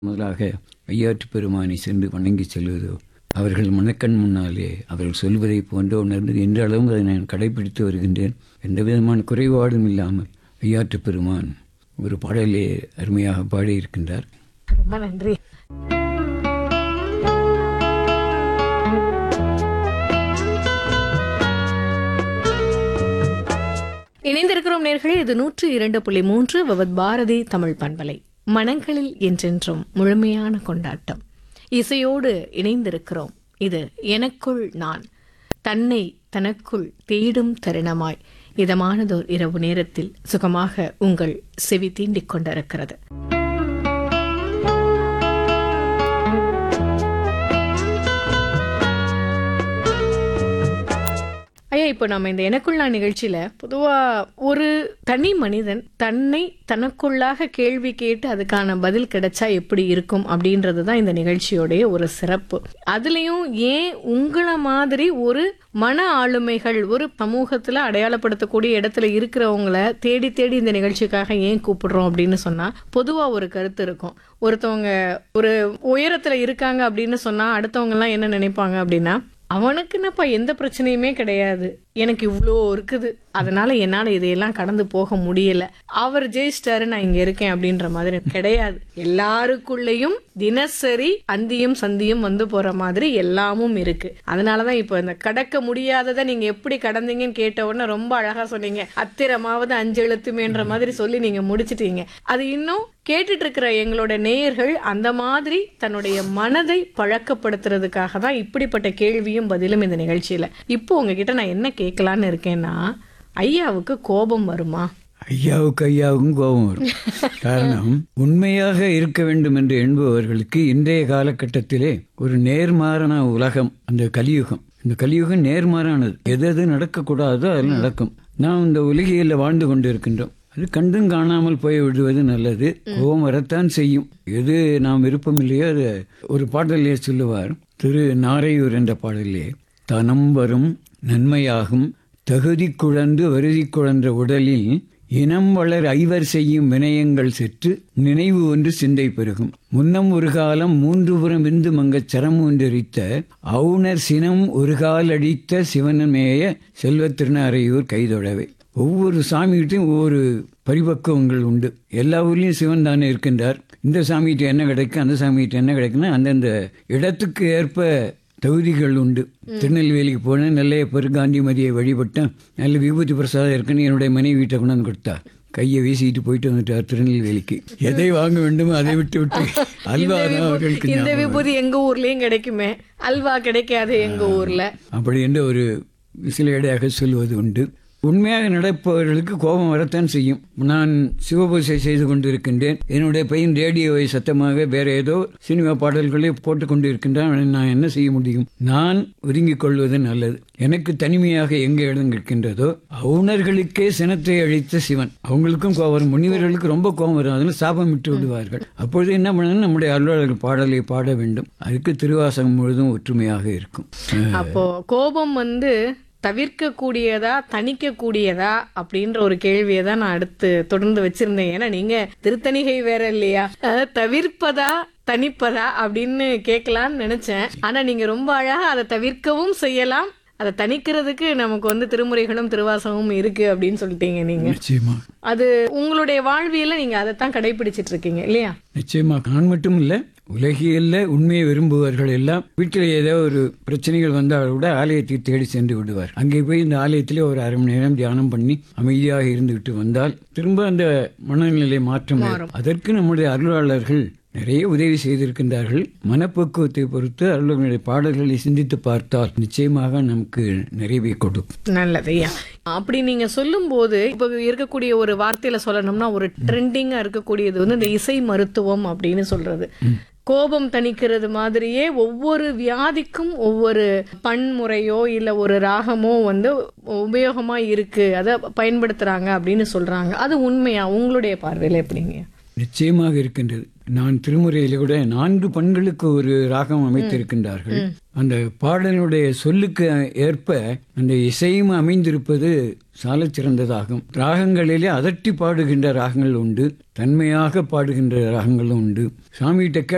முதலாக ஐயாற்று பெருமானை சென்று வணங்கி செல்வதோ அவர்கள் மனக்கண் முன்னாலே அவர்கள் சொல்வதை போன்ற உணர்ந்து இன்றளவும் அதை நான் கடைபிடித்து வருகின்றேன் எந்த விதமான குறைபாடும் இல்லாமல் ஐயாற்று பெருமான் ஒரு பாடலே அருமையாக பாடியிருக்கின்றார் ரொம்ப நன்றி இணைந்திருக்கிறோம் நேர்களே இது நூற்று இரண்டு புள்ளி மூன்று விவத் பாரதி தமிழ் பண்பலை மனங்களில் என்றென்றும் முழுமையான கொண்டாட்டம் இசையோடு இணைந்திருக்கிறோம் இது எனக்குள் நான் தன்னை தனக்குள் தேடும் தருணமாய் இதமானதோர் இரவு நேரத்தில் சுகமாக உங்கள் செவி தீண்டிக் கொண்டிருக்கிறது ஐயா இப்போ நம்ம இந்த எனக்குள் நான் நிகழ்ச்சியில பொதுவா ஒரு தனி மனிதன் தன்னை தனக்குள்ளாக கேள்வி கேட்டு அதுக்கான பதில் கிடைச்சா எப்படி இருக்கும் அப்படின்றது தான் இந்த நிகழ்ச்சியோடைய ஒரு சிறப்பு அதுலயும் ஏன் உங்களை மாதிரி ஒரு மன ஆளுமைகள் ஒரு சமூகத்துல அடையாளப்படுத்தக்கூடிய இடத்துல இருக்கிறவங்கள தேடி தேடி இந்த நிகழ்ச்சிக்காக ஏன் கூப்பிடுறோம் அப்படின்னு சொன்னா பொதுவா ஒரு கருத்து இருக்கும் ஒருத்தவங்க ஒரு உயரத்துல இருக்காங்க அப்படின்னு சொன்னா அடுத்தவங்க எல்லாம் என்ன நினைப்பாங்க அப்படின்னா அவனுக்கு என்னப்பா எந்த பிரச்சனையுமே கிடையாது எனக்கு இவ்வளோ இருக்குது அதனால என்னால இதையெல்லாம் கடந்து போக முடியல அவர் ஜெயிச்சிட்டாரு நான் இங்க இருக்கேன் அப்படின்ற மாதிரி கிடையாது எல்லாருக்குள்ளேயும் தினசரி அந்தியும் சந்தியும் வந்து போற மாதிரி எல்லாமும் இருக்கு அதனாலதான் இப்போ இந்த கடக்க முடியாததை நீங்க எப்படி கடந்தீங்கன்னு கேட்ட உடனே ரொம்ப அழகா சொன்னீங்க அத்திரமாவது அஞ்சு எழுத்துமேன்ற மாதிரி சொல்லி நீங்க முடிச்சிட்டீங்க அது இன்னும் கேட்டுட்டு இருக்கிற எங்களோட நேயர்கள் அந்த மாதிரி தன்னுடைய மனதை பழக்கப்படுத்துறதுக்காக தான் இப்படிப்பட்ட கேள்வியும் பதிலும் இந்த நிகழ்ச்சியில இப்போ உங்ககிட்ட நான் என்ன கேட்கலான்னு இருக்கேன்னா ஐயாவுக்கு கோபம் வருமா ஐயாவுக்கு ஐயாவுக்கும் கோபம் வரும் காரணம் உண்மையாக இருக்க வேண்டும் என்று எண்பவர்களுக்கு இன்றைய காலகட்டத்திலே ஒரு நேர்மாறான உலகம் அந்த கலியுகம் இந்த கலியுகம் நேர்மாறானது எது எது நடக்கக்கூடாதோ அது நடக்கும் நாம் இந்த உலகியில் வாழ்ந்து கொண்டு இருக்கின்றோம் அது கண்டும் காணாமல் போய் விடுவது நல்லது கோபம் வரத்தான் செய்யும் எது நாம் விருப்பமில்லையோ அது ஒரு பாடலே சொல்லுவார் திரு நாரையூர் என்ற பாடலே தனம் வரும் நன்மையாகும் தகுதி குழந்து வருதி குழன்ற உடலில் இனம் வளர் ஐவர் செய்யும் வினயங்கள் செற்று நினைவு ஒன்று சிந்தை பெருகும் முன்னம் ஒரு காலம் மூன்று புறம் விந்து மங்கச் சரம் ஒன்றெரித்த அவுணர் சினம் ஒரு கால் அடித்த சிவனமேய செல்வத் திருநாரையூர் கைதொழவே ஒவ்வொரு சாமிகிட்டையும் ஒவ்வொரு பரிபக்குவங்கள் உண்டு எல்லா ஊர்லேயும் சிவன் தானே இருக்கின்றார் இந்த சாமிகிட்ட என்ன கிடைக்கும் அந்த சாமிகிட்ட என்ன கிடைக்குன்னா அந்தந்த இடத்துக்கு ஏற்ப தகுதிகள் உண்டு திருநெல்வேலிக்கு போனேன் நல்ல பெருகாந்திமதியை வழிபட்டேன் நல்ல விபூதி பிரசாதம் இருக்குன்னு என்னுடைய மனைவி வீட்டை கொண்டாந்து கொடுத்தா கையை வீசிட்டு போயிட்டு வந்துட்டார் திருநெல்வேலிக்கு எதை வாங்க வேண்டுமோ அதை விட்டு விட்டு அல்வா தான் அவர்களுக்கு இந்த ஞாபகம். விபூதி எங்க ஊர்லயும் கிடைக்குமே அல்வா கிடைக்காது எங்க ஊர்ல அப்படி என்று ஒரு சில இடையாக சொல்வது உண்டு உண்மையாக நடப்பவர்களுக்கு கோபம் வரத்தான் செய்யும் நான் சிவபூசை செய்து கொண்டிருக்கின்றேன் என்னுடைய பையன் ரேடியோவை சத்தமாக வேற ஏதோ சினிமா பாடல்களை போட்டுக் கொண்டிருக்கின்றான் நான் என்ன செய்ய முடியும் நான் ஒதுங்கிக் கொள்வது நல்லது எனக்கு தனிமையாக எங்கே இடம் இருக்கின்றதோ அவுணர்களுக்கே சினத்தை அழித்த சிவன் அவங்களுக்கும் கோபம் வரும் முனிவர்களுக்கு ரொம்ப கோபம் வரும் அதில் சாபம் விட்டு விடுவார்கள் அப்பொழுது என்ன பண்ணணும் நம்முடைய அலுவலர்கள் பாடலை பாட வேண்டும் அதுக்கு திருவாசகம் முழுதும் ஒற்றுமையாக இருக்கும் அப்போ கோபம் வந்து தவிர்க்க கூடியதா தணிக்க கூடியதா அப்படின்ற ஒரு கேள்வியை தான் நான் அடுத்து தொடர்ந்து வச்சிருந்தேன் ஏன்னா நீங்க திருத்தணிகை வேற இல்லையா அஹ், தவிர்ப்பதா தணிப்பதா அப்படின்னு கேட்கலான்னு நினைச்சேன் ஆனா நீங்க ரொம்ப அழகா அதை தவிர்க்கவும் செய்யலாம் அதை தணிக்கிறதுக்கு நமக்கு வந்து திருமுறைகளும் திருவாசகமும் இருக்கு அப்படின்னு சொல்லிட்டீங்க நீங்க நிச்சயமா அது உங்களுடைய வாழ்வியல நீங்க அதைத்தான் கடைபிடிச்சிட்டு இருக்கீங்க இல்லையா நிச்சயமா நான் மட்டும் இல்ல உலகியல்ல உண்மையை விரும்புவர்கள் எல்லாம் வீட்டில் ஏதோ ஒரு பிரச்சனைகள் வந்தால் கூட ஆலயத்தை தேடி சென்று விடுவார் அங்கே போய் இந்த ஆலயத்திலே ஒரு அரை மணி நேரம் தியானம் பண்ணி அமைதியாக இருந்து விட்டு வந்தால் திரும்ப அந்த மனநிலை மாற்றம் வரும். அதற்கு நம்முடைய அருளாளர்கள் நிறைய உதவி செய்திருக்கின்றார்கள் மனப்பக்குவத்தை பொறுத்து அருளுடைய பாடல்களை சிந்தித்து பார்த்தால் நிச்சயமாக நமக்கு நிறைவை கொடுக்கும் நல்லதையா அப்படி நீங்க சொல்லும்போது இப்போ இருக்கக்கூடிய ஒரு வார்த்தையில சொல்லணும்னா ஒரு ட்ரெண்டிங்கா இருக்கக்கூடியது வந்து இந்த இசை மருத்துவம் அப்படின்னு சொல்றது கோபம் தணிக்கிறது மாதிரியே ஒவ்வொரு வியாதிக்கும் ஒவ்வொரு பன்முறையோ இல்ல ஒரு ராகமோ வந்து உபயோகமா இருக்கு அதை பயன்படுத்துறாங்க அப்படின்னு சொல்றாங்க அது உண்மையா உங்களுடைய பார்வையில எப்படிங்க நிச்சயமாக இருக்கின்றது நான் திருமுறையில கூட நான்கு பண்களுக்கு ஒரு ராகம் அமைத்திருக்கின்றார்கள் அந்த பாடலுடைய சொல்லுக்கு ஏற்ப அந்த இசையும் அமைந்திருப்பது சாலச் சிறந்ததாகும் ராகங்களிலே அதட்டி பாடுகின்ற ராகங்கள் உண்டு தன்மையாக பாடுகின்ற ராகங்களும் உண்டு சாமிகிட்ட